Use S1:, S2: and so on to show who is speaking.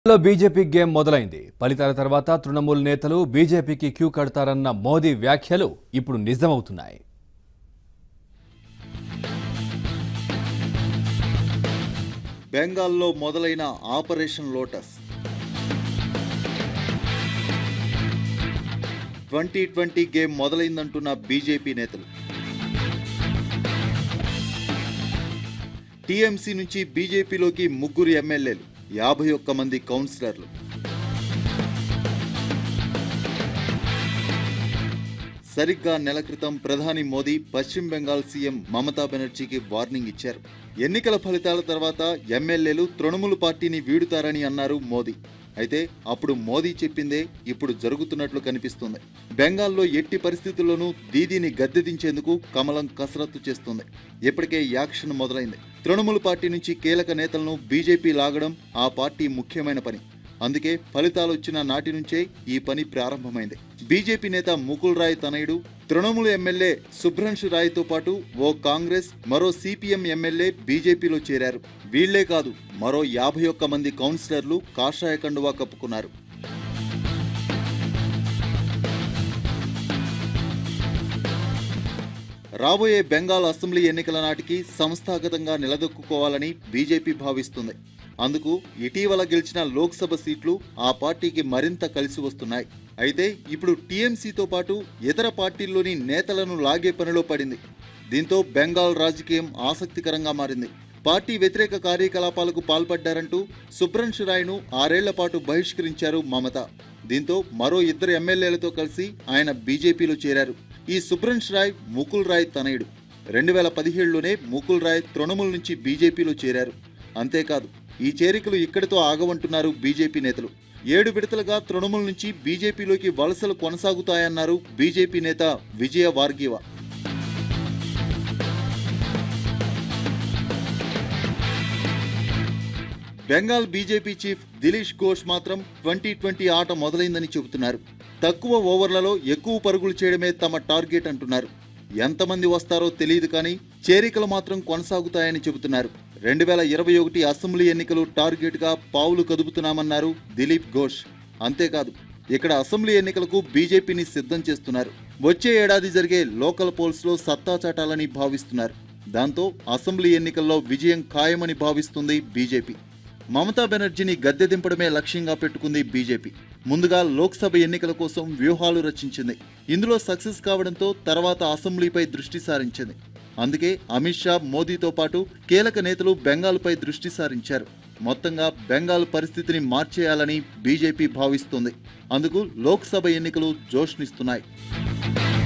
S1: లో BJP game మొదలైంది ఫలితాల తర్వాత తృణమూల్ నేతలు బీజేపీకి క్యూ కడతారన్న మోదీ వ్యాఖ్యలు ఇప్పుడు నిజమవుతున్నాయి
S2: బెంగాల్లో మొదలైన operation lotus twenty twenty game మొదలైందంటున్న బీజేపీ నేతలు టీఎంసీ నుంచి బీజేపీలోకి ముగ్గురు ఎమ్మెల్యేలు యాభై ఒక్క మంది కౌన్సిలర్లు సరిగ్గా నెల క్రితం ప్రధాని మోదీ పశ్చిమ బెంగాల్ సీఎం మమతా బెనర్జీకి వార్నింగ్ ఇచ్చారు ఎన్నికల ఫలితాల తర్వాత ఎమ్మెల్యేలు తృణమూల్ పార్టీని వీడుతారని అన్నారు మోదీ అయితే అప్పుడు మోదీ చెప్పిందే ఇప్పుడు జరుగుతున్నట్లు కనిపిస్తుంది బెంగాల్లో ఎట్టి పరిస్థితుల్లోనూ దీదీని గద్దెదించేందుకు కమలం కసరత్తు చేస్తుంది ఇప్పటికే యాక్షన్ మొదలైంది తృణమూల్ పార్టీ నుంచి కీలక నేతలను బీజేపీ లాగడం ఆ పార్టీ ముఖ్యమైన పని అందుకే ఫలితాలు వచ్చిన నాటి నుంచే ఈ పని ప్రారంభమైంది బీజేపీ నేత ముకుల్ రాయ్ తనయుడు తృణమూల్ ఎమ్మెల్యే సుభ్రంశు రాయ్తో పాటు ఓ కాంగ్రెస్ మరో సిపిఎం ఎమ్మెల్యే బీజేపీలో చేరారు వీళ్లే కాదు మరో యాభై ఒక్క మంది కౌన్సిలర్లు కాషాయ కండువా కప్పుకున్నారు రాబోయే బెంగాల్ అసెంబ్లీ ఎన్నికల నాటికి సంస్థాగతంగా నిలదొక్కుకోవాలని బీజేపీ భావిస్తుంది అందుకు ఇటీవల గెలిచిన లోక్సభ సీట్లు ఆ పార్టీకి మరింత కలిసి వస్తున్నాయి అయితే ఇప్పుడు టీఎంసీతో పాటు ఇతర పార్టీల్లోని నేతలను లాగే పనిలో పడింది దీంతో బెంగాల్ రాజకీయం ఆసక్తికరంగా మారింది పార్టీ వ్యతిరేక కార్యకలాపాలకు పాల్పడ్డారంటూ సుబ్రంశు రాయ్ను ఆరేళ్ల పాటు బహిష్కరించారు మమత దీంతో మరో ఇద్దరు ఎమ్మెల్యేలతో కలిసి ఆయన బీజేపీలో చేరారు ఈ సుబ్రంశ్ రాయ్ ముకుల్ రాయ్ తనయుడు రెండు వేల పదిహేడులోనే ముకుల్ రాయ్ తృణమూల్ నుంచి బీజేపీలో చేరారు అంతేకాదు ఈ చేరికలు ఇక్కడితో ఆగవంటున్నారు బీజేపీ నేతలు ఏడు విడతలుగా తృణమూల్ నుంచి బీజేపీలోకి వలసలు కొనసాగుతాయన్నారు బీజేపీ నేత Vijayvargiya Bengal BJP chief Dilip Ghosh మాత్రం ట్వంటీ ట్వంటీ ఆట మొదలైందని చెబుతున్నారు తక్కువ ఓవర్లలో ఎక్కువ పరుగులు చేయడమే తమ టార్గెట్ అంటున్నారు ఎంతమంది వస్తారో తెలియదు కానీ చేరికలు మాత్రం కొనసాగుతాయని చెబుతున్నారు రెండు వేల ఇరవై ఒకటి అసెంబ్లీ ఎన్నికలు టార్గెట్గా పావులు కదుపుతున్నామన్నారు దిలీప్ ఘోష్ అంతేకాదు ఇక్కడ అసెంబ్లీ ఎన్నికలకు బీజేపీని సిద్ధం చేస్తున్నారు వచ్చే ఏడాది జరిగే లోకల్ పోల్స్లో సత్తా చాటాలని భావిస్తున్నారు దాంతో అసెంబ్లీ ఎన్నికల్లో విజయం ఖాయమని భావిస్తుంది బీజేపీ మమతా బెనర్జీని గద్దె దింపడమే లక్ష్యంగా పెట్టుకుంది బీజేపీ ముందుగా లోక్సభ ఎన్నికల కోసం వ్యూహాలు రచించింది ఇందులో సక్సెస్ కావడంతో తర్వాత అసెంబ్లీపై దృష్టి సారించింది అందుకే అమిత్ షా మోదీతో పాటు కీలక నేతలు బెంగాల్పై దృష్టి సారించారు మొత్తంగా బెంగాల్ పరిస్థితిని మార్చేయాలని బీజేపీ భావిస్తోంది అందుకు లోక్సభ ఎన్నికలు జోష్నిస్తున్నాయి